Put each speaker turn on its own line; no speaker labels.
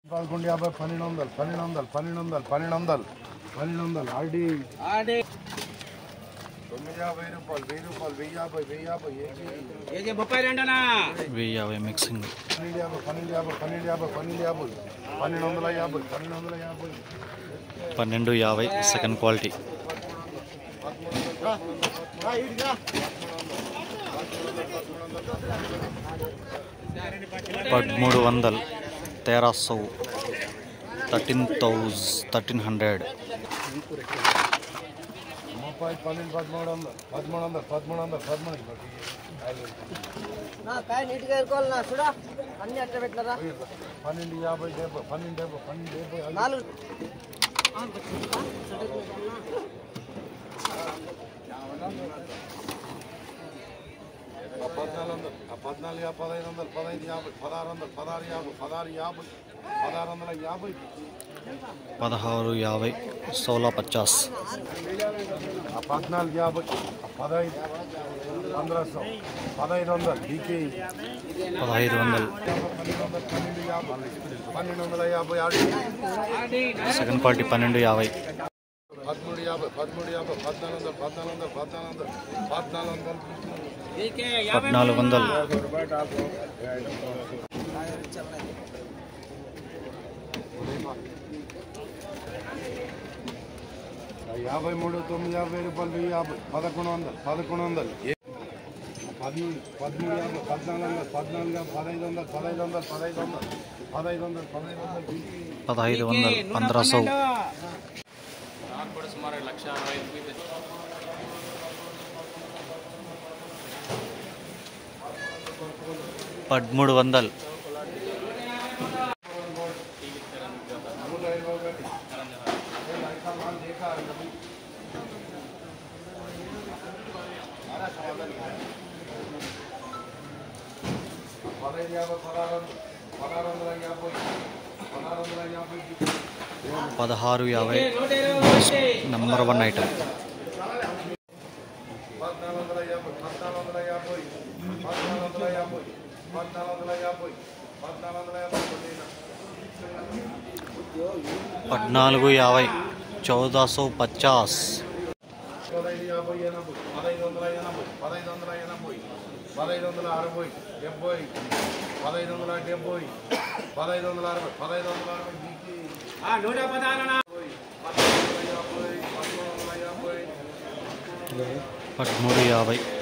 పదకొండు యాభై పన్నెండు వందలు పన్నెండు వందలు పన్నెండు వందలు పన్నెండు వందలు పన్నెండు వందలు ఆడి తొమ్మిది యాభై రూపాయలు వెయ్యి రూపాయలు వెయ్యి యాభై వెయ్యి యాభై ఏజీ
ముప్పై రెండునా
వెయ్యి యాభై మిక్సింగ్
పన్నెండు యాభై పన్నెండు యాభై పన్నెండు యాభై పన్నెండు యాభై పన్నెండు వందల యాభై పన్నెండు వందల యాభై
పన్నెండు యాభై సెకండ్ క్వాలిటీ పదమూడు వందలు తేరా సౌ థర్టీన్ థౌజ్ థర్టీన్ హండ్రెడ్
ముప్పై పన్నెండు పదమూడు వందలు పదమూడు వందలు పదమూడు వందలు పదమూడు
నా కాయ నీట్గా ఎరుకోవాలి నా చూడా అన్ని అట్ట పెట్టినారా
పన్నెండు యాభై డెబ్బై పన్నెండు డెబ్బై పన్నెండు డెబ్బై ఐదు.
నాలుగు
ఆ పద్నాలుగు వందలు ఆ పద్నాలుగు యాభై పదహైదు వందలు పదహైదు యాభై పదహారు వందలు పదహారు యాభై పదహారు యాభై పదహారు వందల యాభై
పదహారు యాభై సోలా పచాస్
ఆ పద్నాలుగు యాభై ఆ పదహైదు పంద్రహ పదహైదు వందలు డీకే
పదహైదు వందలు
పన్నెండు వందలు పన్నెండు యాభై పన్నెండు వందల యాభై ఆరు
సెకండ్ క్వాలిటీ పన్నెండు యాభై
పదమూడు యాభై పదమూడు యాభై పద్నాలుగు వందలు పద్నాలుగు వందలు పద్నాలుగు వందలు పద్నాలుగు వందలు
పద్నాలుగు వందలు
యాభై మూడు తొమ్మిది యాభై రూపాయలు వెయ్యి యాభై పదకొండు వందలు పదకొండు వందలు ఏ- పదమూడు పదమూడు యాభై పద్నాలుగు వందలు పద్నాలుగు యాభై పదహైదు వందలు పదహైదు వందలు పదహైదు వందలు పదహైదు వందలు పదహైదు వందలు
పదహైదు వందలు పంద్రా సౌ పదమూడు వందలు
పదహైదు యాభై పదహారు వందలు పదహారు వందల యాభై పదహారు వందల యాభై
పదహారు యాభై నంబర్ వన్ ఐటమ్
పద్నాలుగు వందల యాభై పద్నాలుగు వందల యాభై పద్నాలుగు వందల యాభై పద్నాలుగు వందల యాభై పద్నాలుగు వందల యాభై
పద్నాలుగు యాభై చౌదా సౌ పచాస్
పదహైదు యాభై ఎనభై పదహైదు వందల ఎనభై పదహైదు వందల ఎనభై పదహైదు వందల అరవై డెబ్బై పదహైదు వందల డెబ్బై పదహైదు వందల అరవై పదహైదు వందల అరవై దీనికి
నూట పదహారునా
పదహైదు వందల యాభై పదమూడు వందల యాభై
పదమూడు యాభై